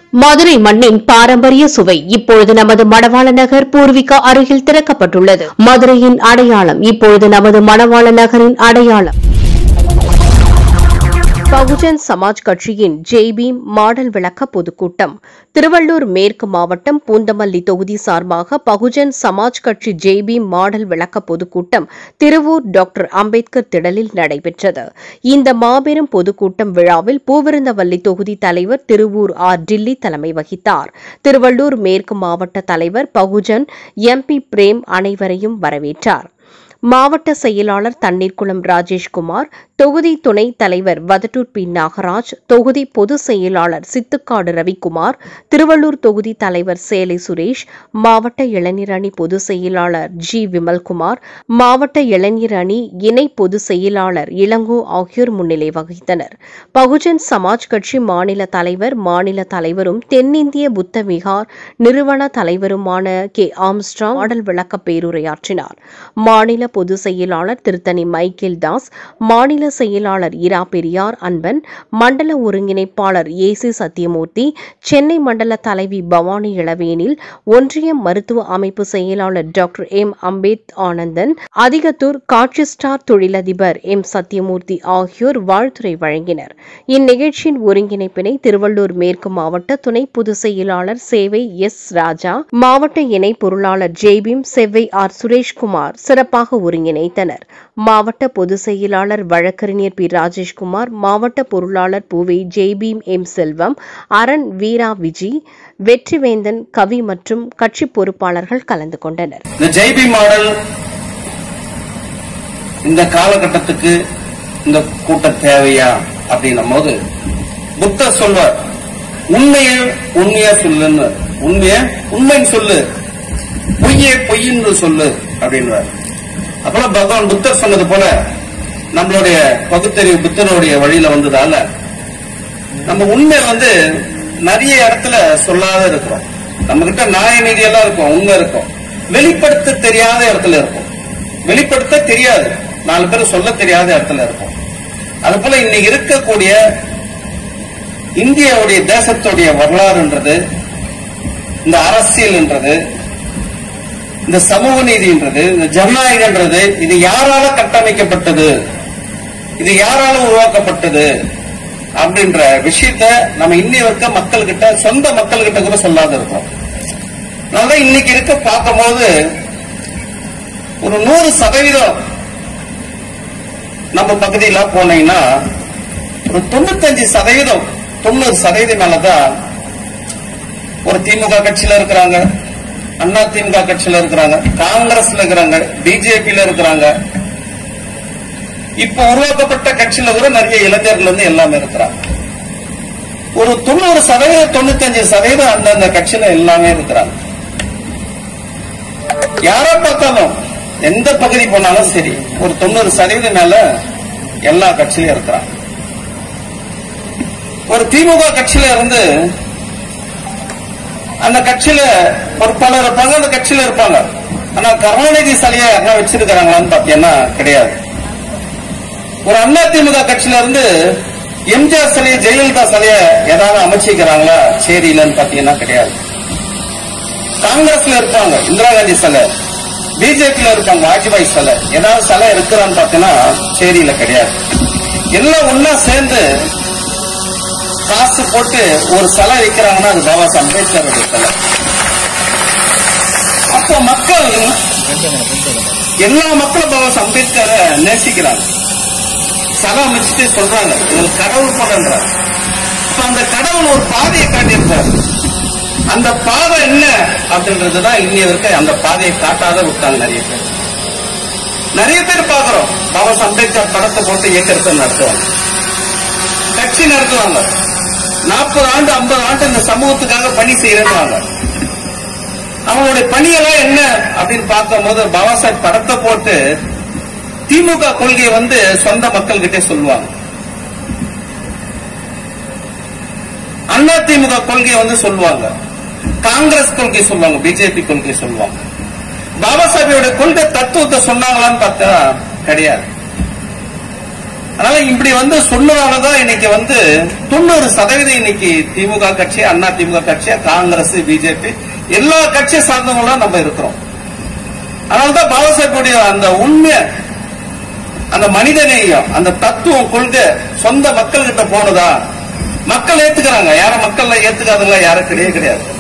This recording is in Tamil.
மதுரை மண்ணின் பாரம்பரிய சுவை இப்பொழுது நமது மணவாள நகர் பூர்விகா அருகில் திறக்கப்பட்டுள்ளது மதுரையின் அடையாளம் இப்பொழுது நமது மணவாள நகரின் அடையாளம் பகுஜன் சமாஜ் கட்சியின் ஜெய்பீம் மாடல் விளக்க பொதுக்கூட்டம் திருவள்ளூர் மேற்கு மாவட்டம் பூந்தமல்லி தொகுதி சார்பாக பகுஜன் சமாஜ் கட்சி ஜெய்பீம் மாடல் விளக்க பொதுக்கூட்டம் திருவூர் டாக்டர் அம்பேத்கர் திடலில் நடைபெற்றது இந்த மாபெரும் பொதுக்கூட்டம் விழாவில் பூவிருந்தவல்லி தொகுதி தலைவர் திருவூர் ஆர் டில்லி தலைமை வகித்தார் திருவள்ளூர் மேற்கு மாவட்ட தலைவர் பகுஜன் எம்பி பிரேம் அனைவரையும் வரவேற்றார் மாவட்ட செயலாளர் தண்ணீர்குளம் ராஜேஷ்குமார் தொகுதி துணைத் தலைவர் வதட்டூர் பி நாகராஜ் தொகுதி பொதுச் செயலாளர் சித்துக்காடு ரவிக்குமார் திருவள்ளூர் தொகுதி தலைவர் சேலை சுரேஷ் மாவட்ட இளைஞர் அணி பொதுச் செயலாளர் ஜி விமல்குமார் மாவட்ட இளைஞர் அணி இணை பொதுச் செயலாளர் இளங்கோ ஆகியோர் முன்னிலை வகித்தனர் பகுஜன் சமாஜ் கட்சி மாநில தலைவர் மாநில தலைவரும் தென்னிந்திய புத்த விகார் நிறுவன தலைவருமான கே ஆம்ஸ்ட்ராங் மாடல் விளக்க பேருரையாற்றினார் மாநில பொதுச் செயலாளர் திருத்தணி மைக்கேல் தாஸ் மாநில செயலாளர் இரா பெரியார் அன்பன் மண்டல ஒருங்கிணைப்பாளர் ஏசி சத்தியமூர்த்தி சென்னை மண்டல தலைவி பவானி இளவேனில் ஒன்றிய மருத்துவ அமைப்பு செயலாளர் டாக்டர் எம் அம்பேத் ஆனந்தன் அதிகத்தூர் காட்சி ஸ்டார் தொழிலதிபர் எம் சத்தியமூர்த்தி ஆகியோர் வாழ்த்துரை வழங்கினர் இந்நிகழ்ச்சியின் ஒருங்கிணைப்பினை திருவள்ளூர் மேற்கு மாவட்ட துணை பொதுச் செயலாளர் சேவை எஸ் ராஜா மாவட்ட இணை பொருளாளர் ஜெய்பீம் செவ்வை ஆர் சுரேஷ்குமார் சிறப்பாக ஒருங்கிணைத்தனர் மாவட்ட பொதுச் செயலாளர் வழக்கறிஞர் பி ராஜேஷ்குமார் மாவட்ட பொருளாளர் பூவை ஜெய்பீம் எம் செல்வம் அரண் வீரா விஜி வெற்றிவேந்தன் கவி மற்றும் கட்சி பொறுப்பாளர்கள் கலந்து கொண்டனர் இந்த ஜெய்பி மாடல் இந்த காலகட்டத்துக்கு இந்த கூட்டம் தேவையா அப்படின்னும் போது புத்தர் சொல்வார் உண்மையை உண்மையா சொல்லுன்னு உண்மைய உண்மைன்னு சொல்லு பொய்யை பொய்ன்னு சொல்லு அப்படின்றார் அப்பெல்லாம் பகவான் புத்தர் சொன்னது போல நம்மளுடைய பகுத்தறிவு புத்தருடைய வழியில வந்ததால நம்ம உண்மை வந்து நிறைய இடத்துல சொல்லாத இருக்கிறோம் நம்ம கிட்ட நியாய நீதி எல்லாம் இருக்கும் உண்மை இருக்கும் வெளிப்படுத்த தெரியாத இடத்துல இருக்கும் வெளிப்படுத்த தெரியாது நாலு பேர் சொல்ல தெரியாத இடத்துல இருக்கும் அது போல இன்னைக்கு இருக்கக்கூடிய இந்தியாவுடைய தேசத்துடைய வரலாறுன்றது இந்த அரசியல்ன்றது இந்த சமூக நீதின்றது இந்த ஜனநாயகன்றது இது யாரால கட்டமைக்கப்பட்டது இது யாரால உருவாக்கப்பட்டது அப்படின்ற விஷயத்த நம்ம இன்னி இருக்க மக்கள் கிட்ட சொந்த மக்கள் கிட்ட கூட சொல்லாத இருக்கோம் அதனால இன்னைக்கு இருக்க பார்க்கும்போது ஒரு நூறு சதவீதம் நம்ம பகுதியில போனீங்கன்னா ஒரு தொண்ணூத்தஞ்சு சதவீதம் தொண்ணூறு சதவீதம் மேலதான் ஒரு திமுக கட்சியில இருக்கிறாங்க அண்ணா திமுக கட்சியில இருக்கிறாங்க காங்கிரஸ்ல இருக்கிறாங்க பிஜேபியில இருக்கிறாங்க இப்ப உருவாக்கப்பட்ட கட்சியில கூட நிறைய இளைஞர்கள் வந்து எல்லாமே இருக்கிறாங்க ஒரு தொண்ணூறு சதவீதம் தொண்ணூத்தஞ்சு சதவீதம் அந்தந்த கட்சியில எல்லாமே இருக்கிறாங்க யாரா பார்த்தாலும் எந்த பகுதி போனாலும் சரி ஒரு தொண்ணூறு சதவீதம் மேல எல்லா கட்சியிலும் இருக்கிறாங்க ஒரு திமுக கட்சியில இருந்து அந்த கட்சியில பொறுப்பாளர் இருப்பாங்க அந்த கட்சியில இருப்பாங்க ஆனா கருணாநிதி சிலையை யாரா வச்சிருக்கிறாங்களான்னு பாத்தீங்கன்னா கிடையாது ஒரு அண்ணா திமுக கட்சியில இருந்து எம்ஜிஆர் சிலையை ஜெயலலிதா சிலைய ஏதாவது அமைச்சிக்கிறாங்களா சேரியிலன்னு பாத்தீங்கன்னா கிடையாது காங்கிரஸ்ல இருப்பாங்க இந்திரா காந்தி சிலை பிஜேபியில இருப்பாங்க வாஜ்பாய் சிலை ஏதாவது சிலை இருக்கிறான்னு பாத்தீங்கன்னா சேரியில கிடையாது எல்லாம் ஒன்னா சேர்ந்து காசு போட்டு ஒரு சிலை வைக்கிறாங்கன்னா அது பாபா சாஹ் அம்பேத்கர் சிலை அப்போ மக்கள் எல்லா மக்களும் பாபா சாஹ் அம்பேத்கரை நேசிக்கிறாங்க சிலை அமைச்சிட்டு சொல்றாங்க இவங்க கடவுள் போலன்றாங்க அப்ப அந்த கடவுள் ஒரு பாதையை காட்டியிருப்பார் அந்த பாதை என்ன அப்படின்றதுதான் இன்னைய வரைக்கும் அந்த பாதையை காட்டாத விட்டாங்க நிறைய பேர் நிறைய பேர் பாக்குறோம் பாபா சாஹ் அம்பேத்கர் படத்தை போட்டு இயக்கத்தை நடத்துவாங்க கட்சி நடத்துவாங்க நாற்பது ஆண்டு ஐம்பது ஆண்டு இந்த சமூகத்துக்காக பணி செய்யறாங்க அவங்களுடைய பணியெல்லாம் என்ன அப்படின்னு பார்க்கும்போது பாபா சாஹேப் படத்தை போட்டு திமுக கொள்கையை வந்து சொந்த மக்கள் கிட்டே சொல்லுவாங்க அண்ணா திமுக கொள்கையை வந்து சொல்லுவாங்க காங்கிரஸ் கொள்கை சொல்லுவாங்க பிஜேபி கொள்கை சொல்லுவாங்க பாபா சாஹேபோட கொள்கை தத்துவத்தை சொன்னாங்களான்னு பார்த்தா கிடையாது அதனால இப்படி வந்து சொன்னதாலதான் இன்னைக்கு வந்து தொண்ணூறு சதவீதம் இன்னைக்கு திமுக கட்சி அண்ணா திமுக கட்சி காங்கிரஸ் பிஜேபி எல்லா கட்சியை சார்ந்தவங்களும் நம்ம இருக்கிறோம் அதனாலதான் பாபா சாஹேபுடைய அந்த உண்மை அந்த மனிதநேயம் அந்த தத்துவம் கொள்கை சொந்த மக்கள் கிட்ட போனதா மக்கள் ஏத்துக்கிறாங்க யாரும் மக்கள் ஏத்துக்காதவங்க யாரும் கிடையவே கிடையாது